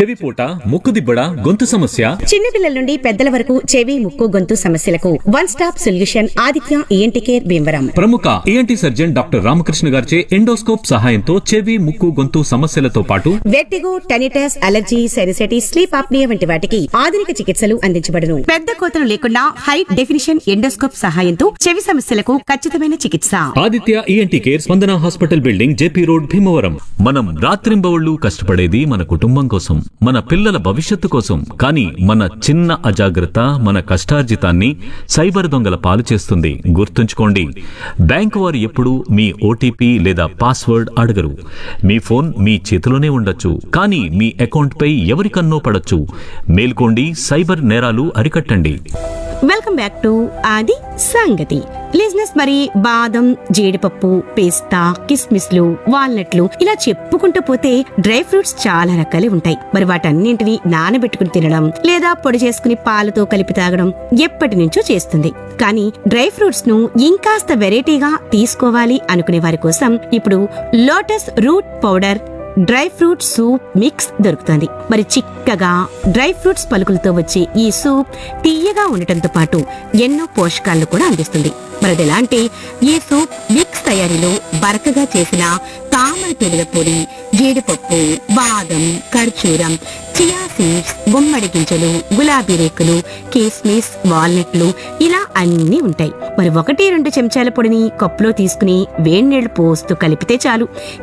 చెవిపూట ముక్కుదిబ్బడ గొంతు సమస్య చిన్నపిల్లల నుండి పెద్దల వరకు చెవి ముక్కు గొంతు సమస్యలకు one stop solution Aditya ENT care Bhimavaram ప్రముఖ ఏఎన్టీ సర్జన్ డాక్టర్ రామకృష్ణ గారిచే ఎండోస్కోప్ సహాయంతో చెవి ముక్కు గొంతు సమస్యలతో పాటు vertigo tinnitus allergy sinusitis sleep apnoea వంటి వాటికి ఆధునిక చికిత్సలు అందించబడును పెద్ద కోతలు లేకుండా హై డెఫినిషన్ ఎండోస్కోప్ సహాయంతో చెవి సమస్యలకు ఖచ్చితమైన చికిత్స Aditya ENT care Spandana hospital building J P road Bhimavaram మనం రాత్రింబవళ్లు కష్టపడేది మన కుటుంబం కోసం మన పిల్లల భవిష్యత్తు కోసం కానీ మన చిన్న అజాగ్రత్త మన కష్టార్జితాన్ని సైబర్ దొంగల పాలు చేస్తుంది గుర్తుంచుకోండి బ్యాంకు వారు ఎప్పుడూ మీ ఓటీపీ లేదా పాస్వర్డ్ అడగరు మీ ఫోన్ మీ చేతిలోనే ఉండొచ్చు కానీ మీ అకౌంట్పై ఎవరికన్నో పడొచ్చు మేల్కోండి సైబర్ నేరాలు అరికట్టండి వెల్కమ్ బ్యాక్ టు ఆది సంగతి లిజినెస్ మరి బాదం జీడిపప్పు పిస్తా కిస్మిస్లు వాల్నట్లు ఇలా చెప్పుకుంటూ పోతే డ్రై ఫ్రూట్స్ చాలా రకాలు ఉంటాయి మరి వాటన్నింటినీ నానబెట్టుకుని తినడం లేదా పొడి చేసుకుని పాలతో కలిపి తాగడం ఎప్పటి నుంచో చేస్తుంది కానీ డ్రై ఫ్రూట్స్ ను ఇంకాస్త వెరైటీగా తీసుకోవాలి అనుకునే వారి కోసం ఇప్పుడు lotus root powder dry fruit soup mix దొరుకుతుంది మరి చిక్కగా డ్రై ఫ్రూట్స్ పలుకులతో వచ్చే ఈ సూప్ తీయగా ఉండటంతో పాటు ఎన్నో పోషకాలను కూడా అందిస్తుంది మరి అది ఎలా అంటే ఈ సూప్ మిక్స్ తయారీలో బరకగా చేసిన తామర తొలిల పొడి జీడిపప్పు బాదం ఖర్జూరం చియా సీడ్స్ గుమ్మడి గింజలు గులాబీ రేకులు కిస్మిస్ వాల్నట్లు ఇలా అన్నీ ఉంటాయి మరి ఒకటి రెండు చెంచాల పొడిని కప్పులో తీసుకుని వేడి నీళ్లు పోస్తూ కలిపితే చాలు